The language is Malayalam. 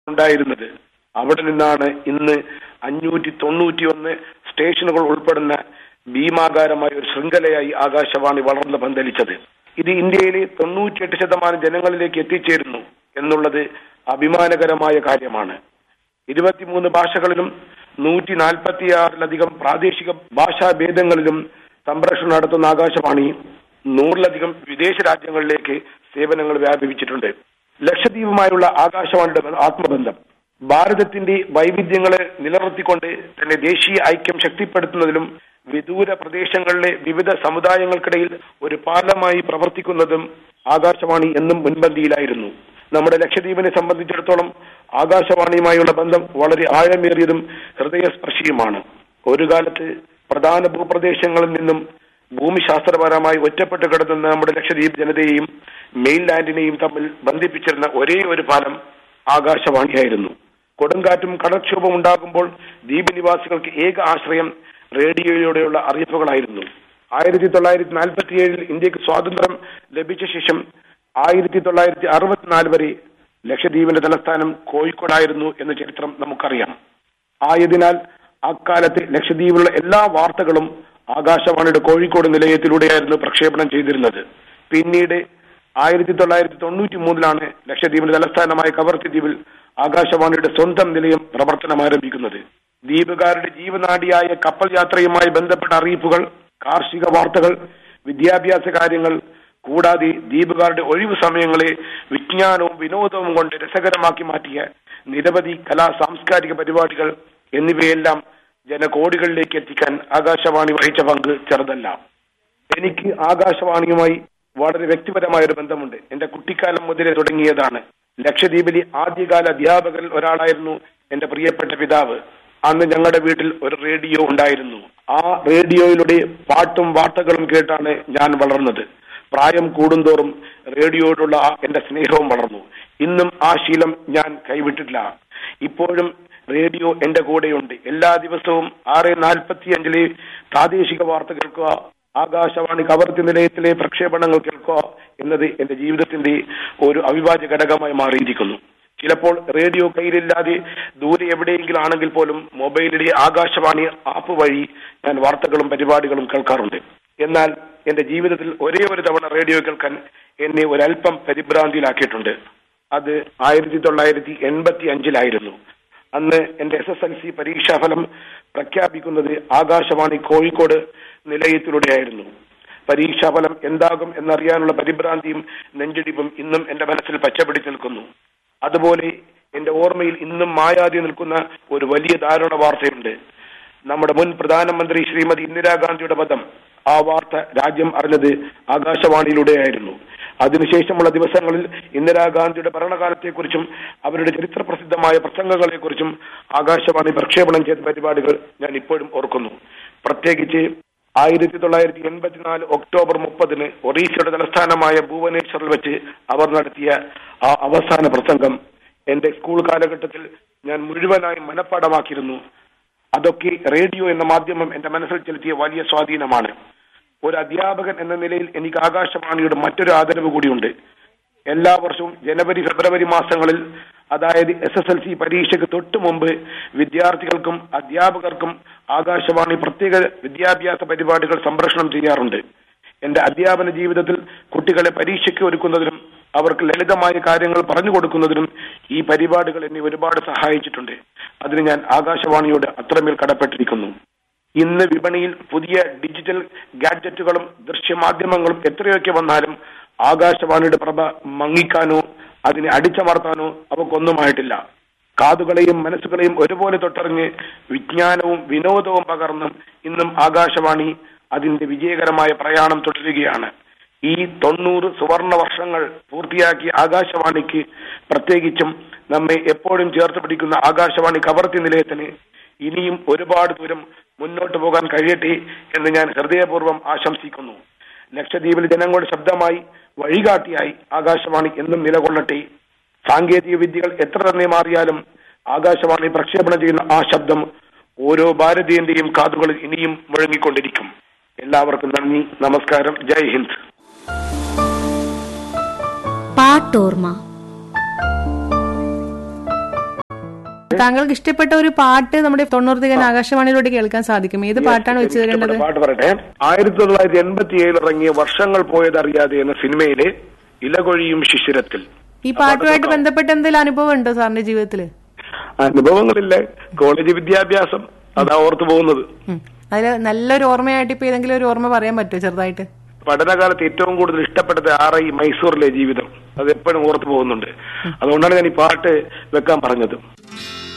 ഉണ്ടായിരുന്നത് അവിടെ നിന്നാണ് ഇന്ന് അഞ്ഞൂറ്റി തൊണ്ണൂറ്റിയൊന്ന് സ്റ്റേഷനുകൾ ഉൾപ്പെടുന്ന ഭീമാകാരമായ ഒരു ശൃംഖലയായി ആകാശവാണി വളർന്ന് പന്തലിച്ചത് ഇത് ഇന്ത്യയിലെ തൊണ്ണൂറ്റിയെട്ട് ശതമാനം ജനങ്ങളിലേക്ക് എത്തിച്ചേരുന്നു എന്നുള്ളത് അഭിമാനകരമായ കാര്യമാണ് ഇരുപത്തിമൂന്ന് ഭാഷകളിലും നൂറ്റി നാൽപ്പത്തിയാറിലധികം പ്രാദേശിക ഭാഷാ ഭേദങ്ങളിലും സംപ്രേഷണം നടത്തുന്ന ആകാശവാണി നൂറിലധികം വിദേശ രാജ്യങ്ങളിലേക്ക് സേവനങ്ങൾ വ്യാപിപ്പിച്ചിട്ടുണ്ട് ലക്ഷദ്വീപുമായുള്ള ആകാശവാണിയുടെ ആത്മബന്ധം ഭാരതത്തിന്റെ വൈവിധ്യങ്ങളെ നിലനിർത്തിക്കൊണ്ട് തന്നെ ദേശീയ ഐക്യം ശക്തിപ്പെടുത്തുന്നതിലും വിദൂര പ്രദേശങ്ങളിലെ വിവിധ സമുദായങ്ങൾക്കിടയിൽ ഒരു പാലമായി പ്രവർത്തിക്കുന്നതും ആകാശവാണി എന്നും മുൻപന്തിയിലായിരുന്നു നമ്മുടെ ലക്ഷദ്വീപിനെ സംബന്ധിച്ചിടത്തോളം ആകാശവാണിയുമായുള്ള ബന്ധം വളരെ ആഴമേറിയതും ഹൃദയസ്പർശിയുമാണ് ഒരു കാലത്ത് പ്രധാന ഭൂപ്രദേശങ്ങളിൽ നിന്നും ഭൂമിശാസ്ത്രപരമായി ഒറ്റപ്പെട്ട് കിടന്ന നമ്മുടെ ലക്ഷദ്വീപ് ജനതയെയും മെയിൻലാൻഡിനെയും തമ്മിൽ ബന്ധിപ്പിച്ചിരുന്ന ഒരേ ഒരു പാലം ആകാശവാണിയായിരുന്നു കൊടുങ്കാറ്റും കടൽക്ഷോഭം ഉണ്ടാകുമ്പോൾ ദ്വീപ് നിവാസികൾക്ക് ഏക ആശ്രയം റേഡിയോയിലൂടെയുള്ള അറിയിപ്പുകളായിരുന്നു ആയിരത്തി തൊള്ളായിരത്തി നാൽപ്പത്തി ഏഴിൽ ഇന്ത്യക്ക് സ്വാതന്ത്ര്യം ലഭിച്ച ശേഷം ആയിരത്തി തൊള്ളായിരത്തി അറുപത്തിനാല് വരെ ലക്ഷദ്വീപിന്റെ തലസ്ഥാനം കോഴിക്കോടായിരുന്നു എന്ന ചരിത്രം നമുക്കറിയാം ആയതിനാൽ അക്കാലത്ത് ലക്ഷദ്വീപിലുള്ള എല്ലാ വാർത്തകളും ആകാശവാണിയുടെ കോഴിക്കോട് നിലയത്തിലൂടെയായിരുന്നു പ്രക്ഷേപണം ചെയ്തിരുന്നത് പിന്നീട് ആയിരത്തി തൊള്ളായിരത്തി തൊണ്ണൂറ്റി മൂന്നിലാണ് ലക്ഷദ്വീപിന്റെ തലസ്ഥാനമായ കവർത്തി ദ്വീപിൽ ആകാശവാണിയുടെ സ്വന്തം നിലയം പ്രവർത്തനം ആരംഭിക്കുന്നത് ദ്വീപുകാരുടെ ജീവനാഡിയായ കപ്പൽ യാത്രയുമായി ബന്ധപ്പെട്ട അറിയിപ്പുകൾ കാർഷിക വാർത്തകൾ വിദ്യാഭ്യാസ കാര്യങ്ങൾ കൂടാതെ ദ്വീപുകാരുടെ ഒഴിവു സമയങ്ങളെ വിജ്ഞാനവും വിനോദവും കൊണ്ട് രസകരമാക്കി മാറ്റിയ നിരവധി കലാ സാംസ്കാരിക പരിപാടികൾ എന്നിവയെല്ലാം ജനകോടികളിലേക്ക് എത്തിക്കാൻ ആകാശവാണി വഹിച്ച പങ്ക് ചെറുതല്ല എനിക്ക് ആകാശവാണിയുമായി വളരെ വ്യക്തിപരമായ ഒരു ബന്ധമുണ്ട് എന്റെ കുട്ടിക്കാലം മുതലേ തുടങ്ങിയതാണ് ലക്ഷദ്വീപിലെ ആദ്യകാല അധ്യാപകരിൽ ഒരാളായിരുന്നു എന്റെ പ്രിയപ്പെട്ട പിതാവ് അന്ന് ഞങ്ങളുടെ വീട്ടിൽ ഒരു റേഡിയോ ഉണ്ടായിരുന്നു ആ റേഡിയോയിലൂടെ പാട്ടും വാർത്തകളും കേട്ടാണ് ഞാൻ വളർന്നത് പ്രായം കൂടുന്തോറും റേഡിയോയോടുള്ള ആ എന്റെ സ്നേഹവും വളർന്നു ഇന്നും ആ ശീലം ഞാൻ കൈവിട്ടിട്ടില്ല ഇപ്പോഴും റേഡിയോ എന്റെ കൂടെയുണ്ട് എല്ലാ ദിവസവും ആറ് നാൽപ്പത്തി അഞ്ചിലെ പ്രാദേശിക വാർത്ത കേൾക്കുക ആകാശവാണി കവർത്തി നിലയത്തിലെ പ്രക്ഷേപണങ്ങൾ കേൾക്കുക എന്നത് എന്റെ ജീവിതത്തിന്റെ ഒരു അവിഭാജ്യ ഘടകമായി മാറിയിരിക്കുന്നു ചിലപ്പോൾ റേഡിയോ കയ്യിലില്ലാതെ ദൂരെ എവിടെയെങ്കിലും ആണെങ്കിൽ പോലും മൊബൈലിലെ ആകാശവാണി ആപ്പ് വഴി ഞാൻ വാർത്തകളും പരിപാടികളും കേൾക്കാറുണ്ട് എന്നാൽ എന്റെ ജീവിതത്തിൽ ഒരേ ഒരു തവണ റേഡിയോ കേൾക്കാൻ എന്നെ ഒരല്പം പരിഭ്രാന്തിയിലാക്കിയിട്ടുണ്ട് അത് ആയിരത്തി തൊള്ളായിരത്തി എൺപത്തി അഞ്ചിലായിരുന്നു അന്ന് എന്റെ എസ് എസ് എൽ സി പരീക്ഷാഫലം പ്രഖ്യാപിക്കുന്നത് ആകാശവാണി കോഴിക്കോട് നിലയത്തിലൂടെയായിരുന്നു പരീക്ഷാഫലം എന്താകും എന്നറിയാനുള്ള പരിഭ്രാന്തിയും നെഞ്ചിടിപ്പും ഇന്നും എന്റെ മനസ്സിൽ പച്ചപിടിച്ച് നിൽക്കുന്നു അതുപോലെ എന്റെ ഓർമ്മയിൽ ഇന്നും മായാതെ നിൽക്കുന്ന ഒരു വലിയ ദാരുണ വാർത്തയുണ്ട് നമ്മുടെ മുൻ പ്രധാനമന്ത്രി ശ്രീമതി ഇന്ദിരാഗാന്ധിയുടെ പദം ആ വാർത്ത രാജ്യം അറിഞ്ഞത് ആകാശവാണിയിലൂടെയായിരുന്നു അതിനുശേഷമുള്ള ദിവസങ്ങളിൽ ഇന്ദിരാഗാന്ധിയുടെ ഭരണകാലത്തെക്കുറിച്ചും അവരുടെ ചരിത്ര പ്രസിദ്ധമായ പ്രസംഗങ്ങളെക്കുറിച്ചും ആകാശവാണി പ്രക്ഷേപണം ചെയ്ത പരിപാടികൾ ഞാൻ ഇപ്പോഴും ഓർക്കുന്നു പ്രത്യേകിച്ച് ആയിരത്തി തൊള്ളായിരത്തി എൺപത്തിനാല് ഒക്ടോബർ മുപ്പതിന് ഒറീസയുടെ തലസ്ഥാനമായ ഭുവനേശ്വറിൽ വെച്ച് അവർ നടത്തിയ ആ അവസാന പ്രസംഗം എന്റെ സ്കൂൾ കാലഘട്ടത്തിൽ ഞാൻ മുഴുവനായും മനഃപ്പാടമാക്കിയിരുന്നു അതൊക്കെ റേഡിയോ എന്ന മാധ്യമം എന്റെ മനസ്സിൽ ചെലുത്തിയ വലിയ സ്വാധീനമാണ് ഒരു അധ്യാപകൻ എന്ന നിലയിൽ എനിക്ക് ആകാശവാണിയുടെ മറ്റൊരു ആദരവ് കൂടിയുണ്ട് എല്ലാ വർഷവും ജനുവരി ഫെബ്രുവരി മാസങ്ങളിൽ അതായത് എസ് എസ് എൽ സി പരീക്ഷയ്ക്ക് തൊട്ടു മുമ്പ് വിദ്യാർത്ഥികൾക്കും അധ്യാപകർക്കും ആകാശവാണി പ്രത്യേക വിദ്യാഭ്യാസ പരിപാടികൾ സംപ്രേഷണം ചെയ്യാറുണ്ട് എന്റെ അധ്യാപന ജീവിതത്തിൽ കുട്ടികളെ പരീക്ഷയ്ക്ക് ഒരുക്കുന്നതിനും അവർക്ക് ലളിതമായ കാര്യങ്ങൾ പറഞ്ഞു കൊടുക്കുന്നതിനും ഈ പരിപാടികൾ എന്നെ ഒരുപാട് സഹായിച്ചിട്ടുണ്ട് അതിന് ഞാൻ ആകാശവാണിയോട് അത്രമേൽ കടപ്പെട്ടിരിക്കുന്നു ഇന്ന് വിപണിയിൽ പുതിയ ഡിജിറ്റൽ ഗാഡ്ജറ്റുകളും ദൃശ്യമാധ്യമങ്ങളും എത്രയൊക്കെ വന്നാലും ആകാശവാണിയുടെ പ്രഭ മങ്ങിക്കാനോ അതിനെ അടിച്ചമർത്താനോ അവക്കൊന്നുമായിട്ടില്ല കാതുകളെയും മനസ്സുകളെയും ഒരുപോലെ തൊട്ടറിഞ്ഞ് വിജ്ഞാനവും വിനോദവും പകർന്നും ഇന്നും ആകാശവാണി അതിന്റെ വിജയകരമായ പ്രയാണം തുടരുകയാണ് ഈ തൊണ്ണൂറ് സുവർണ വർഷങ്ങൾ പൂർത്തിയാക്കിയ ആകാശവാണിക്ക് പ്രത്യേകിച്ചും നമ്മെ എപ്പോഴും ചേർത്ത് പിടിക്കുന്ന ആകാശവാണി കവർത്തി നിലയത്തിന് ഇനിയും ഒരുപാട് ദൂരം മുന്നോട്ട് പോകാൻ കഴിയട്ടെ എന്ന് ഞാൻ ഹൃദയപൂർവ്വം ആശംസിക്കുന്നു ലക്ഷദ്വീപിലെ ജനങ്ങളുടെ ശബ്ദമായി വഴികാട്ടിയായി ആകാശവാണി എന്നും നിലകൊള്ളട്ടെ സാങ്കേതിക വിദ്യകൾ എത്ര തന്നെ മാറിയാലും ആകാശവാണി പ്രക്ഷേപണം ചെയ്യുന്ന ആ ശബ്ദം ഓരോ ഭാരതീയന്റെയും കാതുകളിൽ ഇനിയും മുഴങ്ങിക്കൊണ്ടിരിക്കും എല്ലാവർക്കും നന്ദി നമസ്കാരം ജയ് ഹിന്ദ് പാട്ടോർമ താങ്കൾക്ക് ഇഷ്ടപ്പെട്ട ഒരു പാട്ട് നമ്മുടെ തൊണ്ണൂറുതികൻ ആകാശവാണിയിലൂടെ കേൾക്കാൻ സാധിക്കും ഏത് പാട്ടാണ് വെച്ച് തരേണ്ടത് പാട്ട് പറയട്ടെ ആയിരത്തി തൊള്ളായിരത്തി എൺപത്തി ഏഴിൽ ഇറങ്ങിയ വർഷങ്ങൾ പോയതറിയാതെ എന്ന സിനിമയിലെ ഇലകൊഴിയും ശിശിരത്തിൽ ഈ പാട്ടുമായിട്ട് ബന്ധപ്പെട്ട എന്തെങ്കിലും അനുഭവം ഉണ്ടോ സാറിന്റെ ജീവിതത്തില് അനുഭവങ്ങളില്ല കോളേജ് വിദ്യാഭ്യാസം അതാ ഓർത്തു പോകുന്നത് ഉം. അതില് നല്ലൊരു ഓർമ്മയായിട്ട് ഇപ്പൊ ഏതെങ്കിലും ഒരു ഓർമ്മ പറയാൻ പറ്റുമോ ചെറുതായിട്ട് പഠനകാലത്ത് ഏറ്റവും കൂടുതൽ ഇഷ്ടപ്പെട്ടത് ആർ ഐ മൈസൂറിലെ ജീവിതം അത് എപ്പോഴും ഓർത്തു പോകുന്നുണ്ട് അതുകൊണ്ടാണ് ഞാൻ ഈ പാട്ട് വെക്കാൻ പറഞ്ഞത്